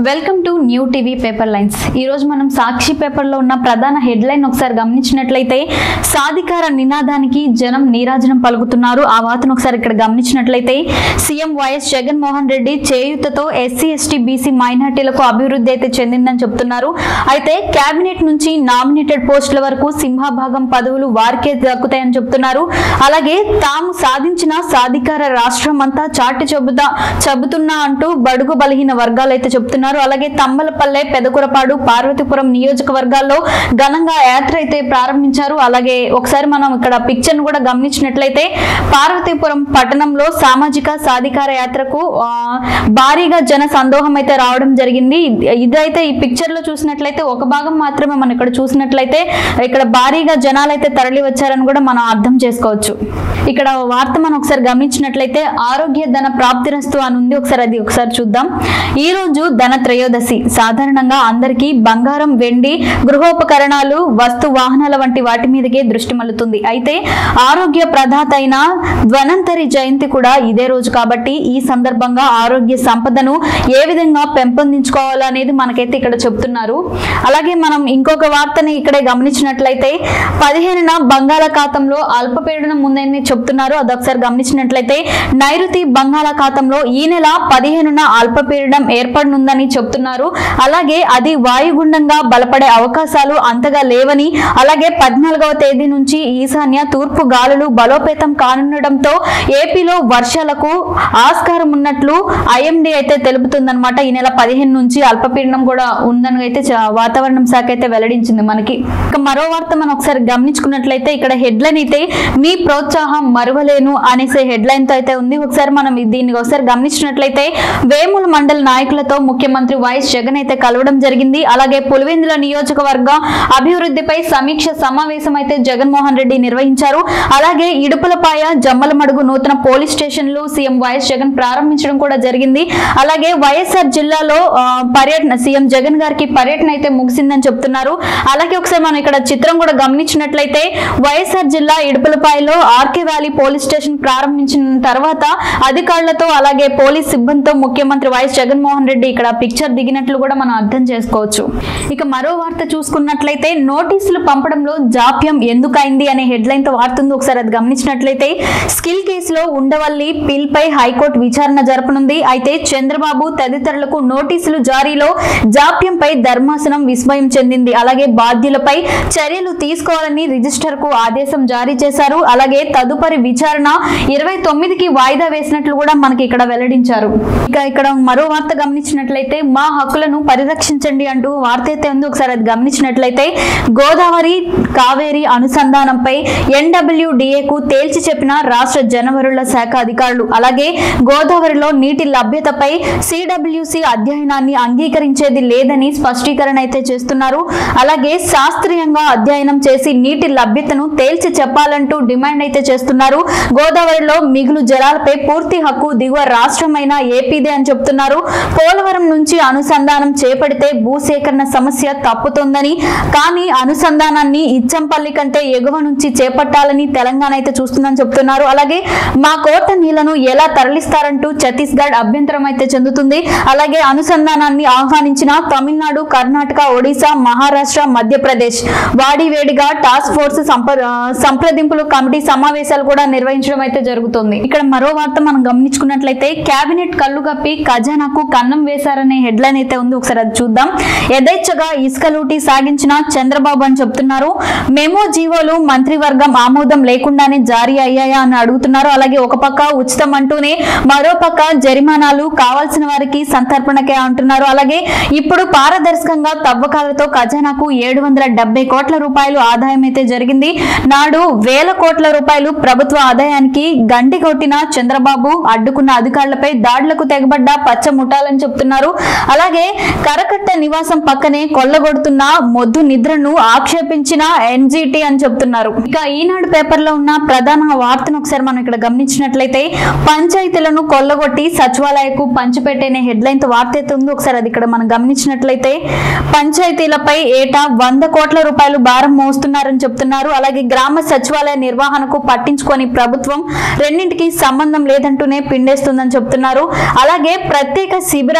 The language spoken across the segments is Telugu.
welcome to new TV paper lines ఈ రోజు మనం సాక్షి పేపర్లో ఉన్న ప్రధాన హెడ్లైన్ ఒకసారి గమనించినట్లయితే సాధికార నినాదానికి జనం నీరాజనం పలుకుతున్నారు ఆ వార్తను ఒకసారి ఇక్కడ గమనించినట్లయితే సీఎం వైఎస్ జగన్మోహన్ రెడ్డి చేయూతతో ఎస్సీ ఎస్టీ బీసీ మైనార్టీలకు అభివృద్ధి అయితే చెందిందని చెప్తున్నారు అయితే కేబినెట్ నుంచి నామినేటెడ్ పోస్టుల వరకు సింహభాగం పదవులు వారికే దక్కుతాయని చెప్తున్నారు అలాగే తాము సాధించిన సాధికార రాష్ట్రం అంతా చాటి చెబుతా చెబుతున్నా అంటూ బడుగు బలహీన వర్గాలు అయితే చెప్తున్నారు అలాగే తమ్మలపల్లె పెదకురపాడు పార్వతీపురం నియోజకవర్గాల్లో ఘనంగా యాత్ర అయితే ప్రారంభించారు అలాగే ఒకసారి మనం ఇక్కడ పిక్చర్ ను కూడా గమనించినట్లయితే పార్వతీపురం పట్టణంలో సామాజిక సాధికార యాత్రకు ఆ, భారీగా జన సందోహం అయితే రావడం జరిగింది ఇది- ఇదైతే ఈ పిక్చర్ లో చూసినట్లయితే ఒక భాగం మాత్రమే మనం ఇక్కడ చూసినట్లయితే ఇక్కడ భారీగా జనాలు అయితే తరలి వచ్చారని కూడా మనం అర్థం చేసుకోవచ్చు ఇక్కడ వార్త మనం ఒకసారి గమనించినట్లయితే ఆరోగ్య ధన ప్రాప్తిరస్తు అని ఉంది ఒకసారి అది ఒకసారి చూద్దాం ఈ రోజు ధన త్రయోదశి సాధారణంగా అందరికీ బంగారం వెండి గృహోపకరణాలు వస్తు వాహనాల వంటి వాటి మీదకే దృష్టి మల్లుతుంది అయితే ఆరోగ్య ప్రదాత అయిన ధ్వనంతరి జయంతి కూడా ఇదే రోజు కాబట్టి ఈ సందర్భంగా ఆరోగ్య సంపదను ఏ విధంగా పెంపొందించుకోవాలనేది మనకైతే ఇక్కడ చెప్తున్నారు అలాగే మనం ఇంకొక వార్తని ఇక్కడే గమనించినట్లయితే పదిహేనున బంగాళాఖాతంలో అల్పపీడనం ఉందని చెప్తున్నారు అదొకసారి గమనించినట్లయితే నైరుతి బంగాళాఖాతంలో ఈ నెల పదిహేనున అల్పపీడనం ఏర్పడనుందని చెప్తున్నారు అలాగే అది వాయుగుండంగా బలపడే అవకాశాలు అంతగా లేవని అలాగే పద్నాలుగవ తేదీ నుంచి ఈశాన్య తూర్పు గాలులు బలోపేతం కానుండడంతో ఏపీలో వర్షాలకు ఆస్కారం ఉన్నట్లు ఐఎండీ అయితే తెలుపుతుందన్నమాట ఈ నెల పదిహేను నుంచి అల్పపీడనం కూడా ఉందని అయితే చ- వాతావరణం శాఖ అయితే వెల్లడించింది మనకి ఇక మరో వార్త మనం ఒకసారి గమనించుకున్నట్లయితే ఇక్కడ హెడ్లైన్ అయితే మీ ప్రోత్సాహం మరువలేను అనేసే హెడ్లైన్ తో అయితే ఉంది ఒకసారి మనం దీన్ని ఒకసారి గమనించినట్లయితే వేముల మండల నాయకులతో ముఖ్యమంత్రి వైఎస్ జగన్ అయితే కలవడం జరిగింది అలాగే పులివెందుల నియోజకవర్గ అభివృద్ధిపై సమీక్ష సమావేశం అయితే జగన్మోహన్ రెడ్డి నిర్వహించారు అలాగే ఇడుపులపాయ జమ్మలమడుగు నూతన పోలీస్ స్టేషన్లు సీఎం వైఎస్ జగన్ ప్రారంభించడం కూడా జరిగింది అలాగే వైఎస్ఆర్ జిల్లాలో ఆ, పర్యటన సీఎం జగన్ గారికి పర్యటన అయితే ముగిసిందని చెప్తున్నారు అలాగే ఒకసారి మనం ఇక్కడ చిత్రం కూడా గమనించినట్లయితే వైఎస్ఆర్ జిల్లా ఇడుపులపాయలో ఆర్కే వ్యాలీ పోలీస్ స్టేషన్ ప్రారంభించిన తర్వాత అధికారులతో అలాగే పోలీస్ సిబ్బందితో ముఖ్యమంత్రి వైఎస్ జగన్మోహన్ రెడ్డి ఇక్కడ పిక్చర్ దిగినట్లు కూడా మనం అర్థం చేసుకోవచ్చు ఇక మరో వార్త చూసుకున్నట్లయితే నోటీసులు పంపడంలో జాప్యం ఎందుకైంది అనే హెడ్లైన్ తో వార్త ఉంది ఒకసారి అది గమనించినట్లయితే స్కిల్ కేసులో ఉండవల్లి పిల్ పై హైకోర్టు విచారణ జరపనుంది అయితే చంద్రబాబు తదితరులకు నోటీసులు జారీలో జాప్యంపై ధర్మాసనం విస్మయం చెందింది అలాగే బాధ్యులపై చర్యలు తీసుకోవాలని రిజిస్టర్ కు ఆదేశం జారీ చేశారు అలాగే తదుపరి విచారణ ఇరవై తొమ్మిదికి వాయిదా వేసినట్లు కూడా మనకి ఇక్కడ వెల్లడించారు ఇక ఇక్కడ మరో వార్త గమనించినట్లయితే మా హక్కులను పరిరక్షించండి అంటూ వార్త అయితే ఉంది ఒకసారి అది గమనించినట్లయితే గోదావరి కావేరి అనుసంధానంపై ఎన్డబ్ల్యూడిఏకు తేల్చి చెప్పిన రాష్ట్ర జనవరుల శాఖ అధికారులు అలాగే గోదావరిలో నీటి లభ్యతపై సిడబ్ల్యూసి అధ్యయనాన్ని అంగీకరించేది లేదని స్పష్టీకరణ అయితే చేస్తున్నారు అలాగే శాస్త్రీయంగా అధ్యయనం చేసి నీటి లభ్యతను తేల్చి చెప్పాలంటూ డిమాండ్ అయితే చేస్తున్నారు గోదావరిలో మిగులు జలాలపై పూర్తి హక్కు దిగువ రాష్ట్రమైన ఏపీదే అని చెప్తున్నారు పోలవరం నుంచి అనుసంధానం చేపడితే భూసేకరణ సమస్య తప్పుతుందని కానీ అనుసంధానాన్ని ఇచ్చంపల్లి కంటే ఎగువ నుంచి చేపట్టాలని తెలంగాణ అయితే చూస్తుందని చెప్తున్నారు అలాగే మా కోట నీళ్లను ఎలా తరలిస్తారంటూ ఛత్తీస్గఢ్ అభ్యంతరం అయితే చెందుతుంది అలాగే అనుసంధానాన్ని ఆహ్వానించిన తమిళనాడు కర్ణాటక ఒడిశా మహారాష్ట్ర మధ్యప్రదేశ్ వాడివేడిగా టాస్క్ ఫోర్స్ సంప్ర ఆ, సంప్రదింపులు కమిటీ సమావేశాలు కూడా నిర్వహించడం అయితే జరుగుతుంది ఇక్కడ మరో వార్త మనం గమనించుకున్నట్లయితే కేబినెట్ కళ్ళు కప్పి ఖజానాకు కన్నం వేశారనే హెడ్లైన్ అయితే ఉంది ఒకసారి అది చూద్దాం యథేచ్ఛగా ఇసుక లూటీ సాగించిన చంద్రబాబు అని చెప్తున్నారు మెమో జీవోలు మంత్రివర్గం ఆమోదం లేకుండానే జారీ అయ్యాయా అని అడుగుతున్నారు అలాగే ఒక పక్క ఉచితం అంటూనే మరో పక్క జరిమానాలు కావాల్సిన వారికి సంతర్పణకే అంటున్నారు అలాగే ఇప్పుడు పారదర్శకంగా తవ్వకాలతో ఖజానాకు ఏడు వందల డెబ్బై కోట్ల రూపాయలు ఆదాయం అయితే జరిగింది నాడు వేల కోట్ల రూపాయలు ప్రభుత్వ ఆదాయానికి గండి కొట్టిన చంద్రబాబు అడ్డుకున్న అధికారులపై దాడులకు తెగబడ్డ పచ్చ ముఠాలని చెప్తున్నారు అలాగే కరకట్ట నివాసం పక్కనే కొల్లగొడుతున్న మొద్దు నిద్రను ఆక్షేపించిన ఎన్జిటి అని చెప్తున్నారు ఇక ఈనాడు పేపర్ లో ఉన్న ప్రధాన వార్తను ఒకసారి మనం ఇక్కడ గమనించినట్లయితే పంచాయతీలను కొల్లగొట్టి సచివాలయకు పంచిపెట్టేనే హెడ్లైన్ తో వార్త అయితే ఉంది ఒకసారి అది ఇక్కడ మనం గమనించినట్లయితే పంచాయతీలపై ఏటా వంద కోట్ల రూపాయలు భారం మోస్తున్నారని చెప్తున్నారు అలాగే గ్రామ సచివాలయ నిర్వహణకు పట్టించుకొని ప్రభుత్వం రెండింటికి సంబంధం లేదంటూనే పిండేస్తుందని చెప్తున్నారు అలాగే ప్రత్యేక శిబిరాలతో ఖర్చు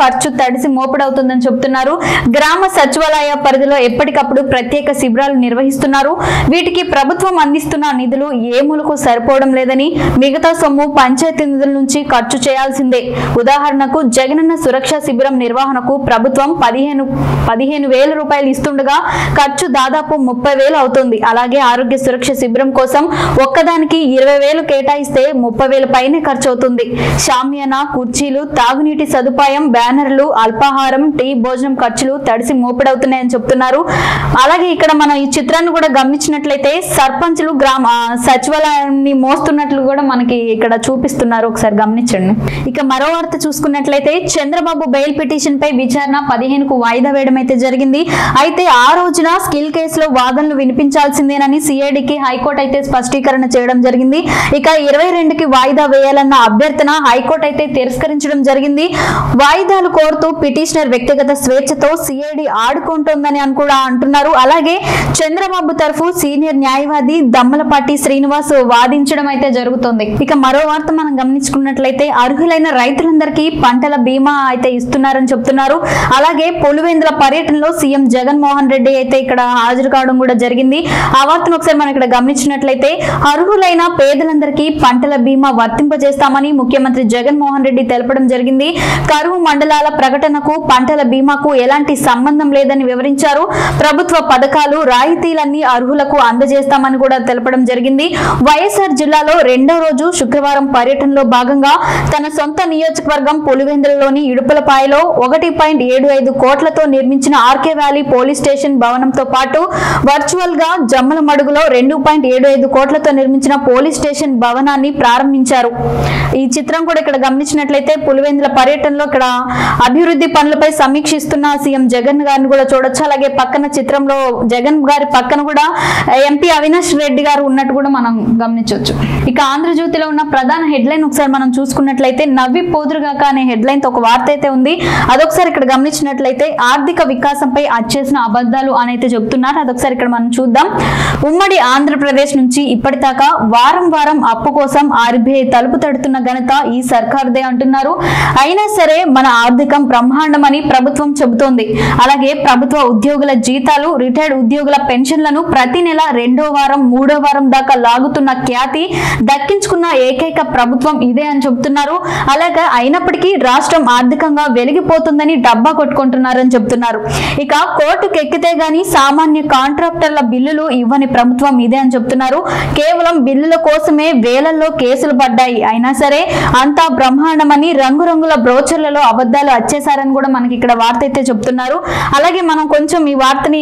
ఖర్చు తడిసి మోపుడవుతుందని చెబుతున్నారు గ్రామ సచివాలయ పరిధిలో ఎప్పటికప్పుడు ప్రత్యేక శిబిరాలు నిర్వహిస్తున్నారు వీటికి ప్రభుత్వం అందిస్తున్న నిధులు ఏ మూలకు సరిపోవడం లేదని మిగతా సొమ్ము పంచాయతీ నిధుల నుంచి ఖర్చు చేయాల్సిందే ఉదాహరణకు జగనన్న సురక్ష శిబిరం నిర్వహణకు ప్రభుత్వం పదిహేను పదిహేను వేల రూపాయలు ఇస్తుండగా ఖర్చు దాదాపు ముప్పై వేలు అవుతుంది అలాగే ఆరోగ్య సురక్ష శిబిరం కోసం ఒక్కదానికి ఇరవై వేలు కేటాయిస్తే ముప్పై వేల పైనే ఖర్చు అవుతుంది షామియానా కుర్చీలు తాగునీటి సదుపాయం బ్యానర్లు అల్పాహారం టీ భోజనం ఖర్చులు తడిసి మోపిడవుతున్నాయని చెప్తున్నారు అలాగే ఇక్కడ మనం ఈ చిత్రాన్ని కూడా గమనించినట్లయితే సర్పంచులు గ్రామ ఆ, సచివాలయాన్ని మోస్తున్నట్లు కూడా మనకి ఇక్కడ చూపిస్తున్నారు ఒకసారి గమనించండి ఇక మరో వార్త చూసుకున్నట్లయితే చంద్రబాబు బెయిల్ పిటిషన్ పై విచారణ పదిహేనుకు వాయిదా వేయడం అయితే జరిగింది అయితే ఆ రోజున స్కిల్ కేసులో వాదనలు వినిపించాల్సిందేనని సిఐడికి హైకోర్టు అయితే స్పష్టీకరణ చేయడం జరిగింది ఇక ఇరవై రెండుకి వాయిదా వేయాలన్న అభ్యర్థన హైకోర్టు అయితే తిరస్కరించడం జరిగింది వాయిదాలు కోరుతూ పిటిషనర్ వ్యక్తిగత స్వేచ్ఛతో సిఐడి ఆడుకుంటోందని అని కూడా అంటున్నారు అలాగే చంద్రబాబు తరఫు సీనియర్ న్యాయవాది దమ్మలపాటి శ్రీనివాస్ వాదించడం అయితే జరుగుతుంది ఇక మరో వార్త మనం గమనించుకున్నట్లయితే అర్హులైన రైతులందరికీ పంటల బీమా అయితే ఇస్తున్నారని చెప్తున్నారు అలాగే పులివెందుల పర్యటనలో సీఎం జగన్మోహన్ రెడ్డి అయితే ఇక్కడ హాజరు కావడం కూడా జరిగింది ఆ వార్తను ఒకసారి మనం ఇక్కడ గమనించినట్లయితే అర్హులైన పేదలందరికీ పంటల బీమా వర్తింపజేస్తామని ముఖ్యమంత్రి జగన్మోహన్ రెడ్డి తెలపడం జరిగింది కరువు మండలాల ప్రకటనకు పంటల బీమాకు ఎలాంటి సంబంధం లేదని వివరించారు ప్రభుత్వ పథకాలు రాయితీలన్నీ అర్హులకు అందజేస్తామని కూడా తెలపడం జరిగింది వైఎస్ఆర్ జిల్లాలో రెండో రోజు శుక్రవారం పర్యటనలో భాగంగా తన సొంత నియోజకవర్గం పులివెందులలోని ఇడుపులపాయలో ఒకటి పాయింట్ ఏడు ఐదు కోట్లతో నిర్మించిన ఆర్కే వ్యాలీ పోలీస్ స్టేషన్ భవనంతో పాటు వర్చువల్ గా జమ్మల మడుగులో రెండు పాయింట్ ఏడు ఐదు కోట్లతో నిర్మించిన పోలీస్ స్టేషన్ భవనాన్ని ప్రారంభించారు ఈ చిత్రం కూడా ఇక్కడ గమనించినట్లయితే పులివెందుల పర్యటనలో ఇక్కడ అభివృద్ధి పనులపై సమీక్షిస్తున్న సీఎం జగన్ గారిని కూడా చూడొచ్చు అలాగే పక్కన చిత్రంలో జగన్ గారి పక్కన కూడా ఎంపీ అవినాష్ రెడ్డి గారు ఉన్నట్టు కూడా మనం గమనించవచ్చు ఇక ఆంధ్రజ్యోతిలో ఉన్న ప్రధాన హెడ్లైన్ ఒకసారి మనం చూసుకున్నట్లయితే నవ్వి పోదురుగాక అనే హెడ్లైన్ తో ఒక వార్త అయితే ఉంది అదొకసారి ఇక్కడ గమనించినట్లయితే ఆర్థిక వికాసంపై అచ్చేసిన అబద్ధాలు అని అయితే చెప్తున్నారు అదొకసారి ఇక్కడ మనం చూద్దాం ఉమ్మడి ఆంధ్రప్రదేశ్ నుంచి ఇప్పటిదాకా వారం వారం అప్పు కోసం ఆర్బీఐ తలుపు తడుతున్న ఘనత ఈ సర్కారుదే అంటున్నారు అయినా సరే మన ఆర్థికం బ్రహ్మాండమని ప్రభుత్వం చెబుతోంది అలాగే ప్రభుత్వ ఉద్యోగుల జీతాలు రిటైర్డ్ ఉద్యోగుల పెన్షన్లను ప్రతి నెల రెండో వారం మూడో వారం దాకా లాగుతున్న ఖ్యాతి దక్కించుకున్న ఏకైక ప్రభుత్వం ఇదే అని చెబుతున్నారు అలాగే అయినప్పటికీ రాష్ట్రం ఆర్థికంగా వెలిగిపోతుందని డబ్బా కొట్టుకుంటున్నారని చెప్తున్నారు ఇక కోర్టుకు ఎక్కితే గాని సామాన్య కాంట్రాక్టర్ల బిల్లులు ఇవ్వని ప్రభుత్వం ఇదే అని చెప్తున్నారు కేవలం బిల్లుల కోసమే వేలల్లో కేసులు పడ్డాయి అయినా సరే అంతా బ్రహ్మాండమని రంగురంగుల బ్రోచర్లలో అబద్ధాలు వచ్చేసారని కూడా మనకి ఇక్కడ వార్త అయితే చెప్తున్నారు అలాగే మనం కొంచెం ఈ వార్తని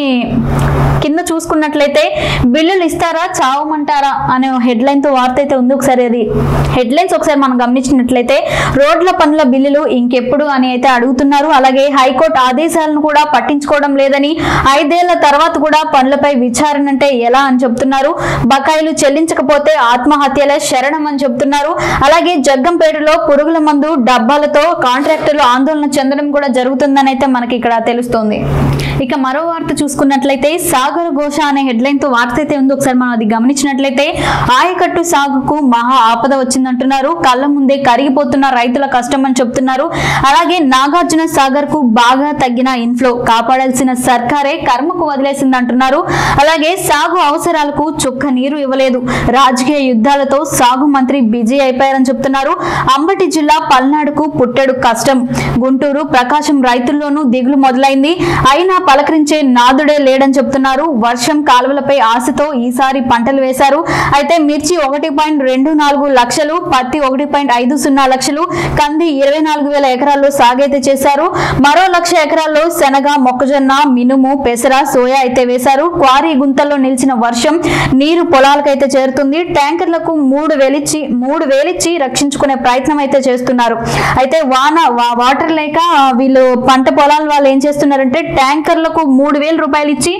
కింద చూసుకున్నట్లయితే బిల్లులు ఇస్తారా చావమంటారా అనే హెడ్లైన్ తో వార్త అయితే ఉంది ఒకసారి అది హెడ్లైన్స్ ఒకసారి మనం గమనించినట్లయితే రోడ్ల పనుల బిల్లులు ఇంకెప్పుడు అని అయితే అడుగుతున్నారు అలాగే హైకోర్టు ఆదేశాలను కూడా పట్టించుకోవడం లేదని ఐదేళ్ల తర్వాత కూడా పనులపై విచారణ అంటే ఎలా అని చెప్తున్నారు బకాయిలు చెల్లించకపోతే ఆత్మహత్యల శరణం అని చెప్తున్నారు అలాగే జగ్గంపేటలో పురుగుల మందు డబ్బాలతో కాంట్రాక్టర్లు ఆందోళన చెందడం కూడా జరుగుతుందని అయితే మనకి ఇక్కడ తెలుస్తోంది ఇక మరో వార్త చూసుకున్నట్లయితే సాగర ఘోష అనే హెడ్లైన్ తో వార్త అయితే ఉంది ఒకసారి మనం అది గమనించినట్లయితే ఆయకట్టు సాగుకు మహా ఆపద వచ్చిందంటున్నారు కళ్ళ ముందే కరిగిపోతున్న రైతుల కష్టం అని చెప్తున్నారు అలాగే నాగార్జున సాగర్ కు బాగా తగ్గిన ఇన్ఫ్లో కాపాడాల్సిన సర్కారే కర్మకు వదిలేసింది అంటున్నారు అలాగే సాగు అవసరాలకు చుక్క నీరు ఇవ్వలేదు రాజకీయ యుద్ధాలతో సాగు మంత్రి బిజీ అయిపోయారని చెప్తున్నారు అంబటి జిల్లా పల్నాడుకు పుట్టెడు కష్టం గుంటూరు ప్రకాశం రైతుల్లోనూ దిగులు మొదలైంది అయినా పలకరించే నాదుడే లేడని చెప్తున్నారు వర్షం కాలువలపై ఆశతో ఈసారి పంటలు వేశారు అయితే మిర్చి ఒకటి పాయింట్ రెండు నాలుగు లక్షలు పత్తి ఒకటి పాయింట్ ఐదు సున్నా లక్షలు కంది ఇరవై నాలుగు వేల ఎకరాల్లో సాగైతే చేశారు మరో లక్ష ఎకరాల్లో శనగ మొక్కజొన్న మినుము పెసర సోయా అయితే వేశారు క్వారీ గుంతల్లో నిలిచిన వర్షం నీరు పొలాలకైతే చేరుతుంది ట్యాంకర్లకు మూడు వేలిచ్చి మూడు వేలిచ్చి రక్షించుకునే ప్రయత్నం అయితే చేస్తున్నారు అయితే వాన వా- వాటర్ లేక ఆ, వీళ్ళు పంట పొలాల వాళ్ళు ఏం చేస్తున్నారంటే ట్యాంకర్లకు మూడు వేల రూపాయలు ఇచ్చి ఆ,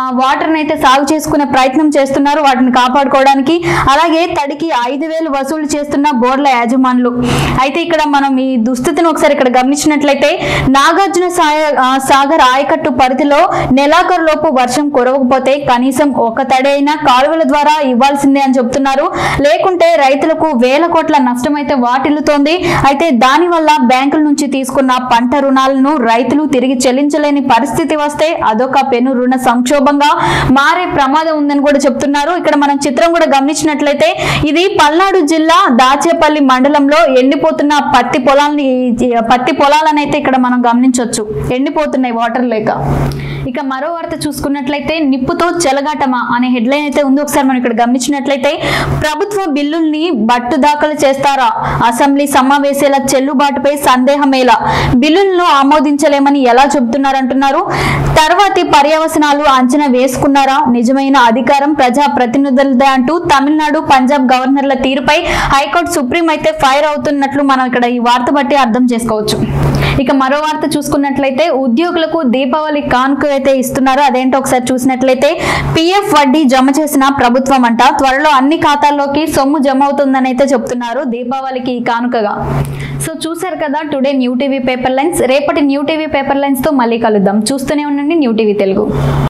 వాటర్ అయితే సాగు చేసుకునే ప్రయత్నం చేస్తున్నారు వాటిని కాపాడుకోవడానికి అలాగే తడికి ఐదు వేలు వసూలు చేస్తున్న బోర్ల యాజమానులు అయితే ఇక్కడ మనం ఈ దుస్థితిని ఒకసారి ఇక్కడ గమనించినట్లయితే నాగార్జున సాయ ఆ, సాగర్ ఆయకట్టు పరిధిలో నెలాఖరు లోపు వర్షం కురవకపోతే కనీసం ఒక తడి అయినా కాలువల ద్వారా ఇవ్వాల్సిందే అని చెప్తున్నారు లేకుంటే రైతులకు వేల కోట్ల నష్టం అయితే వాటిల్లుతోంది అయితే దానివల్ల బ్యాంకుల నుంచి తీసుకున్న పంట రుణాలను రైతులు తిరిగి చెల్లించలేని పరిస్థితి వస్తే అదొక పెను రుణ సంక్షోభంగా మారే ప్రమాదం ఉందని కూడా చెప్తున్నారు ఇక్కడ మనం చిత్రం కూడా గమనించినట్లయితే ఇది పల్నాడు జిల్లా దాచేపల్లి మండలంలో ఎండిపోతున్న పత్తి పొలాలని పత్తి పొలాలను అయితే ఇక్కడ మనం గమనించవచ్చు ఎండిపోతున్నాయి వాటర్ లేక ఇక మరో వార్త చూసుకున్నట్లయితే నిప్పుతో చెలగాటమా అనే హెడ్లైన్ అయితే ఉంది ఒకసారి మనం ఇక్కడ గమనించినట్లయితే ప్రభుత్వ బిల్లుల్ని బట్టు దాఖలు చేస్తారా అసెంబ్లీ సమావేశాల చెల్లుబాటుపై సందేహమేలా బిల్లులను ఆమోదించలేమని ఎలా చెబుతున్నారంటున్నారు తర్వాతి పర్యవసనాలు అంచనా వేసుకున్నారా నిజమైన అధికారం ప్రజా ప్రతినిధులదే అంటూ తమిళనాడు పంజాబ్ గవర్నర్ల తీరుపై హైకోర్టు సుప్రీం అయితే ఫైర్ అవుతున్నట్లు మనం ఇక్కడ ఈ వార్త బట్టి అర్థం చేసుకోవచ్చు ఇక మరో వార్త చూసుకున్నట్లయితే ఉద్యోగులకు దీపావళి కానుక అయితే ఇస్తున్నారు అదేంటో ఒకసారి చూసినట్లయితే పిఎఫ్ వడ్డీ జమ చేసిన ప్రభుత్వం అంట త్వరలో అన్ని ఖాతాల్లోకి సొమ్ము జమ అవుతుందని అయితే చెప్తున్నారు దీపావళికి ఈ కానుకగా సో చూసారు కదా today new TV paper lines రేపటి న్యూ టీవీ పేపర్ లైన్స్ తో మళ్ళీ కలుద్దాం చూస్తూనే ఉండండి న్యూ టీవీ తెలుగు